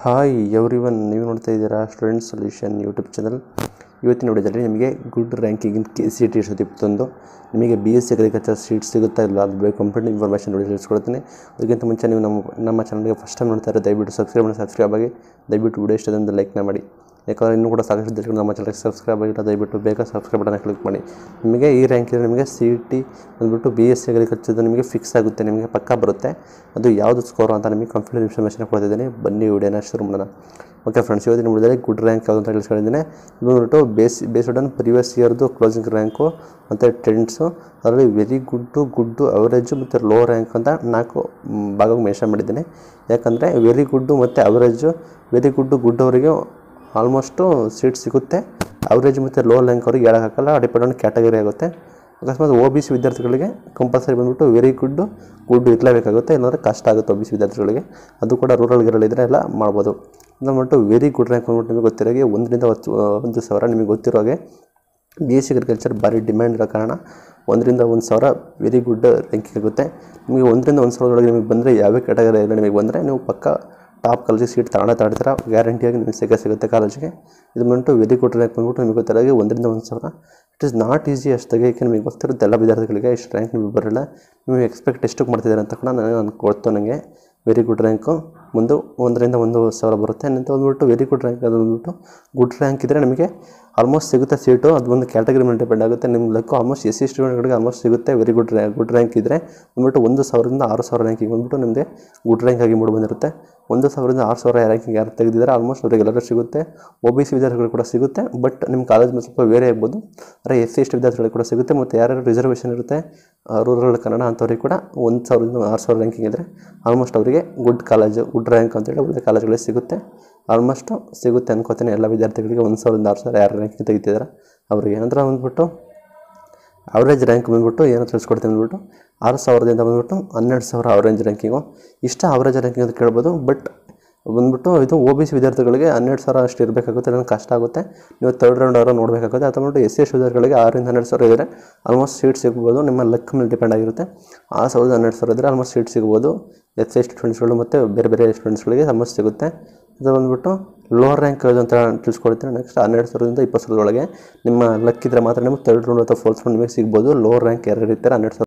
hi every one ನೀವು ನೋಡ್ತಾ ಇದ್ದೀರಾ ಸ್ಟೂಡೆಂಟ್ ಸೊಲ್ಯೂಷನ್ ಯೂಟ್ಯೂಬ್ ಚಾನಲ್ ಇವತ್ತಿನ ವಿಡಿಯೋದಲ್ಲಿ ನಿಮಗೆ good ranking in K C T ಇರ್ತದೆ ಇಪ್ಪತ್ತೊಂದು ನಿಮಗೆ B S C agriculture seat ಸಿಗುತ್ತಾ ಇಲ್ಲ ಅದು ಬೇಕು ಕಂಪ್ಲೀಟ್ ಇನ್ಫಾರ್ಮೇಷನ್ ನೋಡಿ ತಿಳಿಸ್ಕೊಡ್ತೀನಿ ಅದಕ್ಕಿಂತ ಮುಂಚೆ ನೀವು ನಮ್ಮ ನಮ್ಮ ಚಾನಲ್ಗೆ ಫಸ್ಟ್ ಟೈಮ್ ನೋಡ್ತಾ ಇರೋ ದಯವಿಟ್ಟು ಸಬ್ಸ್ಕ್ರೈಬ್ ಮಾಡಿ ಸಬ್ಸ್ಕ್ರೈಬ್ ಆಗಿ ದಯವಿಟ್ಟು ವಿಡಿಯೋ ಇಷ್ಟದಿಂದ ಲೈಕ್ನ ಮಾಡಿ ಯಾಕಂದರೆ ಇನ್ನೂ ಕೂಡ ಸಾಕಷ್ಟು ಜನರು ನಮ್ಮ ಚಾನಲ್ಗೆ ಸಬ್ಸ್ಕ್ರೈಬ್ ಆಗಿಲ್ಲ ದಯವಿಟ್ಟು ಬೇಗ ಸಬ್ಸ್ಕ್ರೈಬ್ ಬಟನ್ ಕ್ಲಿಕ್ ಮಾಡಿ ನಿಮಗೆ ಈ ರ್ಯಾಂಕ್ ಇದ್ರೆ ನಿಮಗೆ ಸಿ ಟಿ ಬಂದ್ಬಿಟ್ಟು ಬಿ ಎಸ್ ಸಿ ಅಗ್ರಿಕಲ್ಚರ್ದು ನಿಮಗೆ ಫಿಕ್ಸ್ ಆಗುತ್ತೆ ನಿಮಗೆ ಪಕ್ಕ ಬರುತ್ತೆ ಅದು ಯಾವುದು ಸ್ಕೋರ್ ಅಂತ ನಿಮಗೆ ಕಂಪ್ಲೀಟ್ ಇನ್ಫಾರ್ಮೇಷನ್ ಕೊಡ್ತಿದ್ದೀನಿ ಬನ್ನಿ ವಿಡಿಯೋನ ಶುರು ಮಾಡೋಣ ಓಕೆ ಫ್ರೆಂಡ್ಸ್ ಇವತ್ತಿನ ವಿಡಿಯೋದಲ್ಲಿ ಗುಡ್ ರ್ಯಾಂಕ್ ಯಾವುದು ಅಂತ ತಿಳಿಸ್ಕೊಂಡಿದ್ದೀನಿ ಇದು ಬಂದ್ಬಿಟ್ಟು ಬೇಸ್ ಬೇಸ್ಡ್ ಆನ್ ಪ್ರಿವಿಯಸ್ ಇಯರ್ದು ಕ್ಲೋಸಿಂಗ್ ರ್ಯಾಂಕು ಮತ್ತು ಟ್ರೆಂಡ್ಸು ಅದರಲ್ಲಿ ವೆರಿ ಗುಡ್ಡು ಗುಡ್ಡು ಅವರೇಜು ಮತ್ತು ಲೋ ರ್ಯಾಂಕ್ ಅಂತ ನಾಲ್ಕು ಮ್, ಭಾಗವಾಗಿ ಮೆನ್ಷನ್ ಮಾಡಿದ್ದೀನಿ ಯಾಕಂದರೆ ವೆರಿ ಗುಡ್ಡು ಮತ್ತು ಅವರೇಜು ವೆರಿ ಗುಡ್ಡು ಗುಡ್ ಅವರಿಗೆ ಆಲ್ಮೋಸ್ಟು ಸೀಟ್ ಸಿಗುತ್ತೆ ಅವರೇಜ್ ಮತ್ತು ಲೋ ರ್ಯಾಂಕ್ ಅವ್ರಿಗೆ ಹೇಳೋಕ್ಕಾಗಲ್ಲ ಡಿಪೆಂಡ್ ಆನ್ ಕ್ಯಾಟಗರಿ ಆಗುತ್ತೆ ಅಕಸ್ಮಾತ್ ಒ ಬಿ ಸಿ ವಿದ್ಯಾರ್ಥಿಗಳಿಗೆ ಕಂಪಲ್ಸರಿ ಬಂದ್ಬಿಟ್ಟು ವೆರಿ ಗುಡ್ಡು ಗುಡ್ ಇರಲೇಬೇಕಾಗುತ್ತೆ ಇಲ್ಲಾಂದರೆ ಕಷ್ಟ ಆಗುತ್ತೆ ಒ ಬಿ ಸಿ ವಿದ್ಯಾರ್ಥಿಗಳಿಗೆ ಅದು ಕೂಡ ರೂರಲ್ ಗಿರಲಿದ್ರೆ ಎಲ್ಲ ಮಾಡ್ಬೋದು ಇದು ಬಂದ್ಬಿಟ್ಟು ವೆರಿ ಗುಡ್ ರ್ಯಾಂಕ್ ಬಂದ್ಬಿಟ್ಟು ನಿಮಗೆ ಗೊತ್ತಿರೋ ಹಾಗೆ ಒಂದರಿಂದ ಹತ್ತು ಒಂದು ಸಾವಿರ ನಿಮಗೆ ಗೊತ್ತಿರೋ ಹಾಗೆ ಬಿ ಎಸ್ ಸಿ ಅಗ್ರಿಕಲ್ಚರ್ ಭಾರಿ ಡಿಮ್ಯಾಂಡ್ ಇರೋ ಕಾರಣ ಒಂದರಿಂದ ಒಂದು ಸಾವಿರ ವೆರಿ ಗುಡ್ ರ್ಯಾಂಕಿಂಗ್ ಆಗುತ್ತೆ ನಿಮಗೆ ಒಂದರಿಂದ ಒಂದು ಸಾವಿರದೊಳಗೆ ನಿಮಗೆ ಬಂದರೆ ಯಾವ ಕ್ಯಾಟಗರಿ ಎಲ್ಲ ನಿಮಗೆ ಬಂದರೆ ನೀವು ಪಕ್ಕ ಟಾಪ್ ಕಾಲೇಜಿಗೆ ಸೀಟ್ ತಗೊಂಡೇ ತಗೊಳ್ತೀರ ಗ್ಯಾರಂಟಿಯಾಗಿ ನಿಮಗೆ ಸಿಗೇ ಸಿಗುತ್ತೆ ಕಾಲೇಜಿಗೆ ಇದು ಬಂದ್ಬಿಟ್ಟು ವೆರಿ ಗುಡ್ ರ್ಯಾಂಕ್ ಬಂದ್ಬಿಟ್ಟು ನಿಮಗೆ ಗೊತ್ತಿರೋ ಹಾಗೆ ಒಂದರಿಂದ ಒಂದು ಸಾವಿರ ಇಟ್ ಇಸ್ ನಾಟ್ ಈಸಿ ಅಷ್ಟು ತೆಗಿಯೋಕ್ಕೆ ನಿಮಗೆ ಗೊತ್ತಿರುತ್ತೆ ಎಲ್ಲ ವಿದ್ಯಾರ್ಥಿಗಳಿಗೆ ಇಷ್ಟು ರ್ಯಾಂಕ್ ನಿಮಗೆ ಬರಲ್ಲ ನೀವು ಎಕ್ಸ್ಪೆಕ್ಟ್ ಎಷ್ಟಕ್ಕೆ ಮಾಡ್ತಿದ್ದಾರೆ ಅಂತ ಕೂಡ ನನಗೆ ನಾನು ಕೊಡ್ತು ನನಗೆ ವೆರಿ ಗುಡ್ ರ್ಯಾಂಕು ಮುಂದೆ ಒಂದರಿಂದ ಒಂದು ಸಾವಿರ ಬರುತ್ತೆ ಅಂತ ಬಂದ್ಬಿಟ್ಟು ವೆರಿ ಗುಡ್ ರ್ಯಾಂಕ್ ಅದು ಬಂದ್ಬಿಟ್ಟು ಗುಡ್ ರ್ಯಾಂಕ್ ಇದ್ದರೆ ನಿಮಗೆ ಆಲ್ಮೋಸ್ಟ್ ಸಿಗುತ್ತೆ ಸೀಟು ಅದು ಒಂದು ಕ್ಯಾಟಗರಿ ಮೇಲೆ ಡಿಪೆಂಡ್ ಆಗುತ್ತೆ ನಿಮ್ಮ ಲಕ್ಕು ಆಲ್ಮೋಸ್ಟ್ ಎಸ್ ಸಿ ಸ್ಟೂಡೆಂಟ್ಗಳಿಗೆ ಆಲ್ಮೋಸ್ಟ್ ಸಿಗುತ್ತೆ very good rank good rank ಇದ್ದರೆ ಬಂದ್ಬಿಟ್ಟು ಒಂದು ಸಾವಿರದಿಂದ ಆರು ಸಾವಿರ ರ್ಯಾಂಕಿಂಗ್ ಬಂದ್ಬಿಟ್ಟು ನಿಮಗೆ ಗುಡ್ ರ್ಯಾಂಕ್ ಆಗಿ ಮೂಡಿ ಬಂದಿರುತ್ತೆ ಒಂದು ಸಾವಿರದಿಂದ ಆರು ಸಾವಿರ ರ್ಯಾಂಕಿಂಗ್ ಯಾರು ತೆಗೆದಿದ್ದಾರೆ ಆಲ್ಮೋಸ್ಟ್ ಅವರಿಗೆಲ್ಲರೂ ಸಿಗುತ್ತೆ ಒ ಬಿ ಸಿ ವಿದ್ಯಾರ್ಥಿಗಳು ಕೂಡ ಸಿಗುತ್ತೆ ಬಟ್ ನಿಮ್ಮ ಕಾಲೇಜ್ ಮೇಲೆ ಸ್ವಲ್ಪ ಬೇರೆ ಆಗ್ಬೋದು ಆದರೆ ಎಸ್ ಸಿ ಎಸ್ ಟಿ ವಿದ್ಯಾರ್ಥಿಗಳಿಗೆ ಕೂಡ ಸಿಗುತ್ತೆ ಮತ್ತು ಯಾರ್ಯಾರು ರಿಸರ್ವೇಷನ್ ಇರುತ್ತೆ ರೂರಲ್ ಕನ್ನಡ ಅಂಥವ್ರಿಗೆ ಕೂಡ ಒಂದು ಸಾವಿರದಿಂದ ಆರು ಸಾವಿರ ರ್ಯಾಂಕಿಂಗ್ ಇದ್ದರೆ ಆಲ್ಮೋಸ್ಟ್ ಅವರಿಗೆ ಗುಡ್ ಕಾಲೇಜು ಗುಡ್ ರ್ಯಾಂಕ್ ಅಂತೇಳಿ ಒಳ್ಳೆ ಕಾಲೇಜ್ಗಳಿಗೆ ಸಿಗುತ್ತೆ ಆಲ್ಮೋಸ್ಟು ಸಿಗುತ್ತೆ ಅನ್ಕೋತೀನಿ ಎಲ್ಲ ವಿದ್ಯಾರ್ಥಿಗಳಿಗೆ ಒಂದು ಸಾವಿರದಿಂದ ಆರು ಸಾವಿರ ಯಾರು ರ್ಯಾಂಕಿಂಗ್ ತೆಗಿತಿದ್ದಾರೆ ಅವರಿಗೆ ನಂತರ ಬಂದ್ಬಿಟ್ಟು ಅವರೇಜ್ ರ್ಯಾಂಕ್ ಬಂದ್ಬಿಟ್ಟು ಏನೋ ತಿಳಿಸ್ಕೊಡ್ತೀನಿ ಬಂದ್ಬಿಟ್ಟು ಆರು ಸಾವಿರದಿಂದ ಬಂದ್ಬಿಟ್ಟು ಹನ್ನೆರಡು ಸಾವಿರ ಅವರೇಜ್ ರ್ಯಾಂಕಿಂಗು ಇಷ್ಟ ಅವರೇಜ್ ರ್ಯಾಂಕಿಂಗ್ ಅಂತ ಕೇಳ್ಬೋದು ಬಟ್ ಬಂದ್ಬಿಟ್ಟು ಇದು ಒ ಬಿ ಸಿ ವಿದ್ಯಾರ್ಥಿಗಳಿಗೆ ಹನ್ನೆರಡು ಸಾವಿರ ಅಷ್ಟು ಇರಬೇಕಾಗುತ್ತೆ ನನಗೆ ಕಷ್ಟ ಆಗುತ್ತೆ ನೀವು ತರ್ಡ್ ರೌಂಡ್ ಅವರ ನೋಡಬೇಕಾಗುತ್ತೆ ಅಥವಾ ಬಂದ್ಬಿಟ್ಟು ಎಸ್ ಸಿ ಎಸ್ ವಿದ್ಯಾರ್ಥಿಗಳಿಗೆ ಆರರಿಂದ ಹನ್ನೆರಡು ಸಾವಿರ ಇದ್ದರೆ ಆಲ್ಮೋಸ್ಟ್ ಸೀಟ್ ಸಿಗ್ಬೋದು ನಿಮ್ಮ ಲಕ್ ಮೇಲೆ ಡಿಪೆಂಡ್ ಆಗಿರುತ್ತೆ ಆ ಸಾವಿರದ ಹನ್ನೆರಡು ಸಾವಿರ ಇದ್ದರೆ ಆಲ್ಮೋಸ್ಟ್ ಸೀಟ್ ಸಿಗ್ಬೋದು ಎಸ್ ಸಿ ಸ್ಟೂಡೆಂಟ್ಸ್ಗಳು ಮತ್ತು ಬೇರೆ ಬೇರೆ ಸ್ಟೂಡೆಂಟ್ಸ್ಗಳಿಗೆ ಆಲ್ಮೋಸ್ಟ್ ಸಿಗುತ್ತೆ ಇದು ಬಂದ್ಬಿಟ್ಟು ಲೋವರ್ ರ್ಯಾಂಕ್ ಯಾವುದು ಅಂತ ತಿಳಿಸ್ಕೊಡ್ತೀನಿ ನೆಕ್ಸ್ಟ್ ಹನ್ನೆರಡು ಸಾವಿರದಿಂದ ಇಪ್ಪತ್ತು ಸಾವಿರದೊಳಗೆ ನಿಮ್ಮ ಲಕ್ ಇದ್ದರೆ ಮಾತ್ರ ನಿಮಗೆ ತರ್ಡ್ ರೌಂಡ್ ಅಥವಾ ಫೋರ್ತ್ ರೌಂಡ್ ನಿಮಗೆ ಸಿಗ್ಬೋದು ಲೋವರ್ ರ್ಯಾಂಕ್ ಯಾರು ಇರ್ತಾರೆ ಹನ್ನೆರಡು ಸಾವಿರ